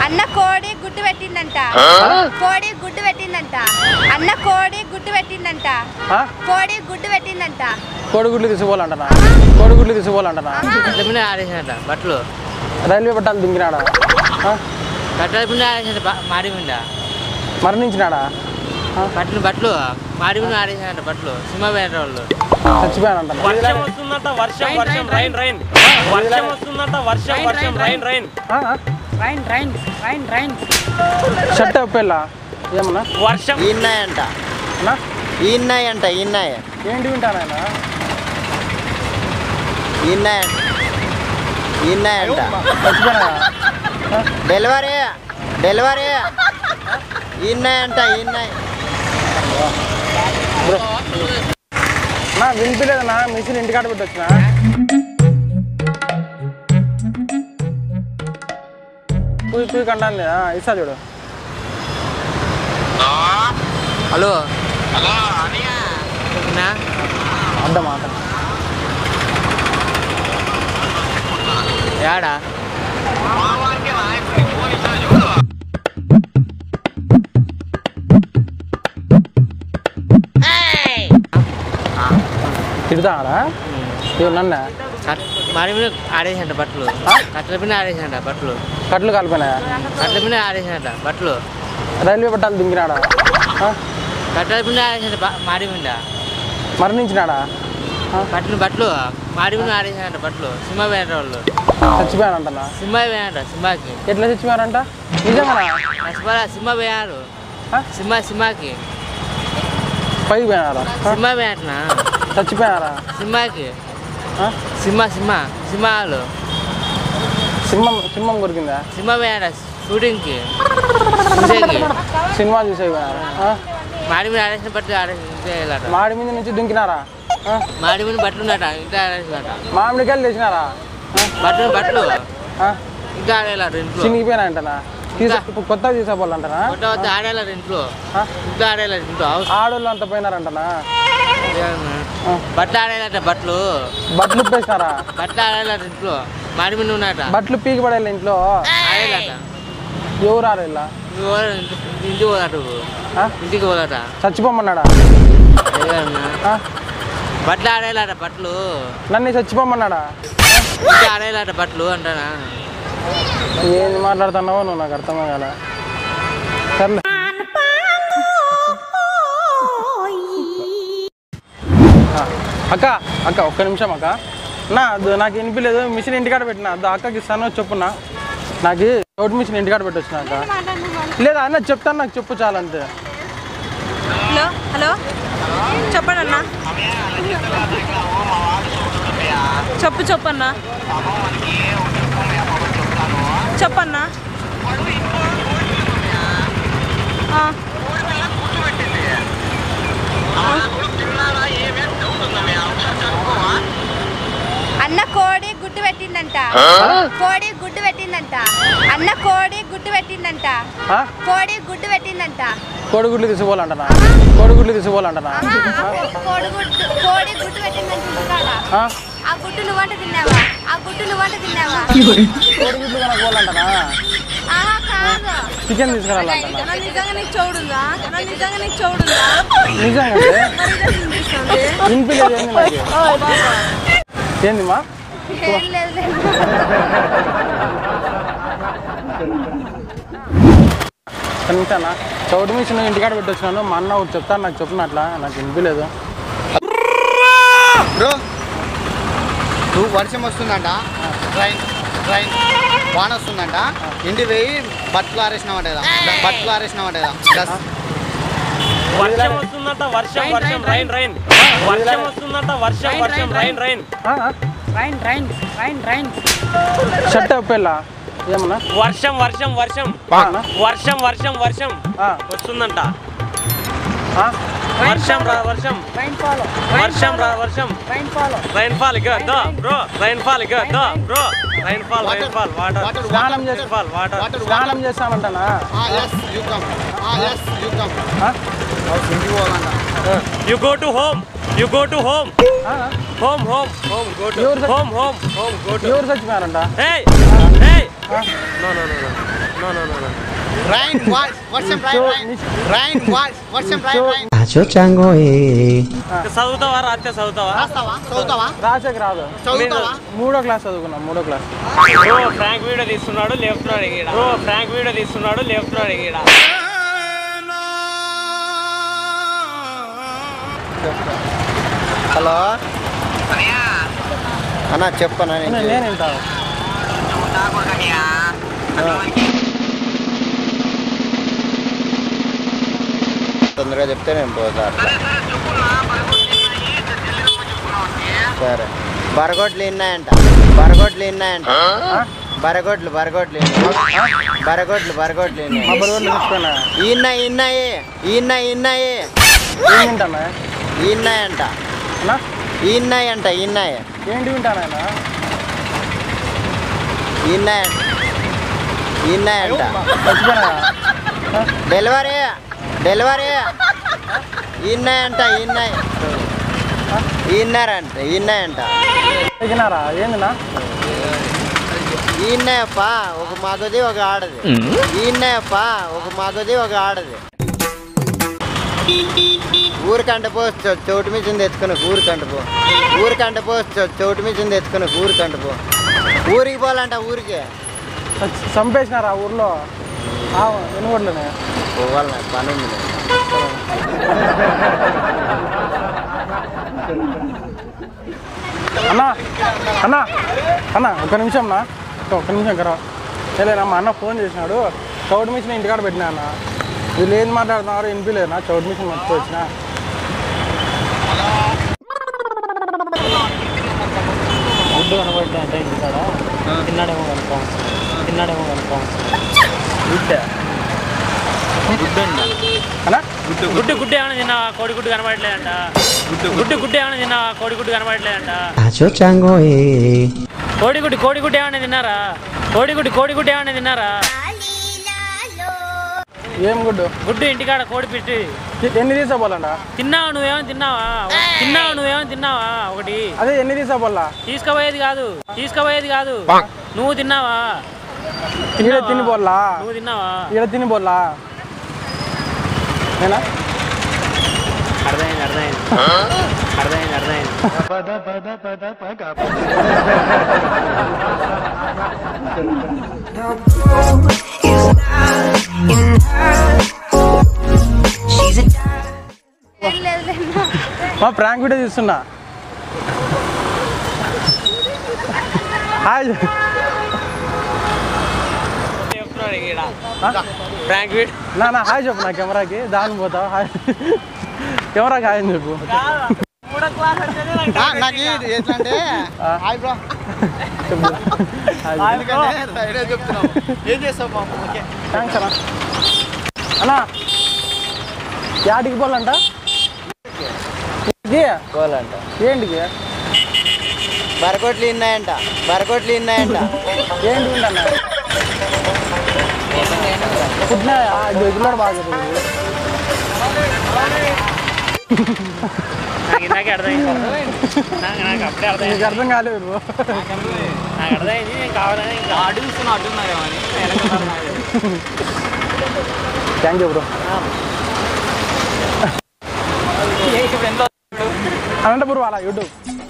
అన్న కోడి గుడ్డు పెట్టిందంట కోడి గుడ్డు పెట్టిందంట అన్న కోడి గుడ్డు పెట్టిందంట ఆ? కోడి గుడ్డు పెట్టిందంట కోడిగుడ్లు తీసుకోవాలంటనా కోడిగుడ్లు తీసుకోవాలంటనా కట్టెల మీద ఆడేసినట బట్టలు రైల్వే పట్టాలు దింగినాడా ఆ? కట్టెల మీద ఆడేసినట మాడి మీద మరణించినాడా ఆ? బట్టలు బట్టలు మాడి మీద ఆడేసినట బట్టలు సినిమా వేరే వాళ్ళు చచ్చిపోయానంట వర్షం వస్తుందంట వర్షం వర్షం రైన్ రైన్ వర్షం వస్తుందంట వర్షం వర్షం rain rain rain rain rain rain shirt పెళ్ళ ఏమన్నా వర్షం ఈన్నాయంట అన్నా ఈన్నాయంట ఈన్నాయ ఏంటి వింటానాయన ఈన్నాయంట ఈన్నాయంట చచ్చిపోయినా డెలివరీ డెలివరీ ఈన్నాయంట ఈన్నాయ నా వినిపించలేదన్నా మిషన్ ఇంటికాడ పెట్టొచ్చిన పూయి పూయి కంటాను ఇస్తా చూడు హలో నా అడ్డం మాట యాడా తిడతాడా ఇవి నన్న కట్ మాడి మీద ఆడేసినట బట్టలు కట్టెల మీద ఆడేసినట బట్టలు కట్లు కలిపినాయా కట్టెల మీద ఆడేసినట బట్టలు రైల్వే పట్టాలు దింగినాడా ఆ? కట్టెల మీద ఆడేసినట బ- మాడి మీద మరణించినాడా బట్టలు బట్టలు మాడి మీద ఆడేసినట బట్టలు సినిమా వేరే వాళ్ళు చచ్చిపోయానంటనా సినిమా వేయంట సినిమాకి ఎట్లా చచ్చిపోయారంట నిజంగా సినిమా సినిమా వేయారు ఆ? సినిమా సినిమాకి పైకి పోయినారా ఆ? సినిమా వేయటనా చచ్చిపోయారా సినిమాకి ఆ? సినిమా సినిమా సినిమాలు సింహం సింహం కొరికిందా సినిమా వేయాలి షూటింగ్కి చూసేకి సినిమా చూసే పోయినారా ఆ? మాడి మీద ఆడేసిన బట్టలు ఆడేసి ఇంతే వెళ్ళాట మాడి మీద నుంచి దుంకినారా ఆ? మాడి మీద బట్టలు ఉన్నట ఇంకా ఆడేసినట మామిడికాయలు తెచ్చినారా బట్టలు బట్టలు ఆ? ఇంకా ఆడేలాడు ఇంట్లో చినిగిపోయినాయంటనా తీసా ఇప్పుడు కొత్తగా తీసుకోవాలంటనా కొత్త వద్ద ఆడేలాడు ఇంట్లో ఆ? ఇంకా ఆడేలాడు ఇంట్లో హౌస్ ఆడోళ్ళు అంత పోయినారంటనా ఆ. బట్టలు ఆడేలాట బట్టలు బట్టలు ఉప్పేసినారా బట్టలు ఆడేలాడు ఇంట్లో మాడి మీద ఉన్నట బట్టలు పీకి పడేయాలి ఇంట్లో ఆడేలాట ఎవరు ఆడేలా నువ్వు పోరా, ఇంటి- ఇంటికి పోలాట నువ్వు ఆ? ఇంటికి పోలాట చచ్చిపోమన్నాడా అదేనా ఆ? బట్టలు ఆడేలాట బట్టలు నన్ను చచ్చిపోమన్నాడా ఇంకా ఆడేలాట బట్టలు అంటానా ఏం మాట్లాడుతున్నావో నువ్వు నాకు అర్థమే కాల సర్లే ఆ, అక్క అక్క ఒక్క నిమిషం అక్క నా అది నాకు వినిపించలేదు మిషన్ ఇంటికాడ పెట్టిన అది అక్కకి ఇస్తాను చెప్పున్నా నాకు చోటు మిషన్ ఇంటికాడ పెట్టొచ్చిన అక్క లేదా అన్న చెప్తాను నాకు చెప్పు చాలంతే హలో హలో చెప్పండి అన్న చెప్పు చెప్పన్నా చెప్పన్నా ఆ. అన్న కోడి గుడ్డు పెట్టిందంట కోడి గుడ్డు పెట్టిందంట అన్న కోడి గుడ్డు పెట్టిందంట ఆ? కోడి గుడ్డు పెట్టిందంట కోడిగుడ్లు తీసుకోవాలంటనా కోడిగుడ్లు తీసుకోవాలంటనా కోడి గుడ్డు కోడి గుడ్డు పెట్టిందంట ఇంటికాడ. ఆ? ఆ గుడ్డు నువ్వంట తిన్నావా ఆ గుడ్డు నువ్వంట తిన్నావా కోడిగుడ్లు కొనుక్కోవాలంటనా ఆహా కాదు చికెన్ తీసుకురావాలంటనా నా నిజంగా నీకు చౌడుందా నా నిజంగా నీకు చౌడుందా నిజంగా మరి ఇదే తినిపిస్తుంది వినిపించలేదు ఏంది నాకు ఏంది మా ఏం లేదు లేదు. కనిపించానా చౌటి మిషన్ ఇంటికాడ పెట్టొచ్చినాను మా అన్న ఒకటి చెప్తాను నాకు చెప్పినట్లా నాకు వినిపించలేదు బ్రో నువ్వు వర్షం వస్తుందంట ట్రైన్ ట్రైన్ వాన వస్తుందంట ఇంటి పోయి బట్టలు ఆరేసినామంట కదా బట్టలు ఆరేసినామంట కదా దస్ వర్షం వస్తుందంట వర్షం వర్షం రైన్ రైన్ వర్షం వస్తుందంట వర్షం వర్షం rain rain rain rain rain rain shirt పెళ్ళ ఏమన్నా వర్షం వర్షం వర్షం అన్నా? వర్షం వర్షం వర్షం ఆ, వస్తుందంట ఆ? వర్షం రా వర్షం రైన్ ఫాలో వర్షం రా వర్షం రైన్ ఫాలో రైన్ ఫాల్ ఇక దో బ్రో రైన్ ఫాల్ ఇక దో bro rain fall rain fall water water స్నానం చేసి ఫాల్ వాటర్ వాటర్ స్నానం చేస్తామంటానా yes you come yes you come ఆ? ఇంటికి పోవాలంట you go to home you go to home ఆ? Home home home go to ఎవరు చచ్చి- home home home go to ఎవరు చచ్చిపోయారంట Hey! Hey! ఆ? No, no, no, no. No no no no rain wash వర్షం రైన్ రైన్ రైన్ వాష్ వర్షం rain rain Acho chango eh. చదువుతావా రాత్రి చదువుతావా రాస్తావా చదువుతావా రాసేకి రాదు చదువుతావా మూడో క్లాస్ చదువుకున్నా మూడో క్లాస్ ఓ ఫ్రాంక్ వీడియో తీస్తున్నాడు లేపుతున్నాడు ఈడ ఓ ఫ్రాంక్ వీడియో తీస్తున్నాడు లేపుతున్నాడు ఈడ హలో అన్న చెప్పనా నేను నేను వింటాను తొందరగా చెప్తే నేను పోతా సరే బరగొట్లు ఉన్నాయంట బరగొట్లు ఉన్నాయంట బరగొట్లు బరగొట్లు బరగొట్లు బరగొట్లు మా బరువులు తీసుకున్నా ఈన్నాయి ఈన్నాయి ఈన్నాయి ఈన్నాయి ఏం వింటానా ఈన్నాయంట అన్నా ఈన్నాయంట ఈన్నాయి ఏంటి వింటానా ఈన్నాయంట ఈన్నాయంట మర్చిపోయినా డెలివరీ డెలివరీ ఈన్నాయంట ఈన్నాయి ఈన్నారంట ఈన్నాయంట ఎగినారా ఏందినా ఈన్నాయప్ప ఒక మగది ఒక ఆడది ఈన్నాయప్ప ఒక మగది ఒక ఆడది ఊరికంట పో చో- చోటు మిషన్ తెచ్చుకుని ఊరికంట పో ఊరికంట పో చో- చోటు మిషన్ తెచ్చుకుని ఊరికంట పో ఊరికి పోవాలంట ఊరికి చ- చంపేసినారా ఊర్లో ఎన్ని ఓట్లనే పోవాలి నాకు పని ఉంది నాకు. అన్నా అన్నా అన్నా ఒక నిమిషం నా ఒక నిమిషం కరా లేనా మా అన్న ఫోన్ చేసినాడు చౌట్ మిషన్ ఇంటికాడ పెట్టినా అన్న వీళ్ళు ఏం మాట్లాడుతున్నారు వినిపించలేదు నా చౌట్ మిషన్ మర్చిపోవచ్చిన గుడ్డు కనబడి అంటే ఇంటికాడ తిన్నాడేమో కనుక్కోం తిన్నాడేమో కనుక్కోం అన్నా గుడ్డు గుడ్డు ఏమైనా తిన్నావా కోడి గుడ్డు కనబడలేదంట గుడ్డు గుడ్డు ఏమైనా తిన్నావా కోడి గుడ్డు కనబడలేదంట Acho chango eh. కోడి గుడ్డు కోడి గుడ్డు ఏమైనా తిన్నారా కోడి గుడ్డు కోడి గుడ్డు ఏమైనా తిన్నారా ఏం గుడ్డు గుడ్డు ఇంటికాడ కోడి పెట్టి ఎన్ని తీసుకోవాలంట తిన్నావా నువ్వేమైనా తిన్నావా తిన్నావా నువ్వేమైనా తిన్నావా ఒకటి అదే ఎన్ని తీసుకోవాలా తీసుకుపోయేది కాదు తీసుకుపోయేది కాదు నువ్వు తిన్నావా ఈడ తిని పోల్లా నువ్వు తిన్నావా ఈడ తిని పోల్లా నేనా అర్థమైంది అర్థమైంది అర్థమైంది అర్థమైంది ఏం లేదు లేనా. మా ప్రాంక్ వీడియో చూస్తున్నా హాయ్ చెప్తున్నాడు ఈడ ఫ్రాంక్ వీడ్ నా నా హాయ్ చెప్పు నా కెమెరాకి దాని పోతావు హాయ్ కెమెరాకి హాయ్ అని చెప్పు ఆ, నాకు ఇది ఎట్లా అంటే హాయ్ బ్రో చెప్పు హాయ్ ఎందుకంటే రైడే చెప్తున్నావు ఏం చేస్తావు పాపం ఓకే థ్యాంక్స్ అన్నా అన్నా యాడికి పోవాలంట ఇది పోవాలంట ఏంటికి బరగొట్లు ఇన్నాయంట బరగొట్లు ఇన్నాయంట ఏంటి ఉందన్న పుట్టినా ఇది రెగ్యులర్ బాగా జరుగుతుంది. నాకు ఇందాకే అర్థమైంది నాకు నాకు అప్పుడే అర్థమైంది నీకు అర్థం కాలేదు బ్రో. నాకు అర్థమైంది నేను కావాలని ఇంకా అడుగుతున్నా అడుగుతున్నారేమో అని థ్యాంక్ యూ బ్రో అనంతపురం అలా యూట్యూబ్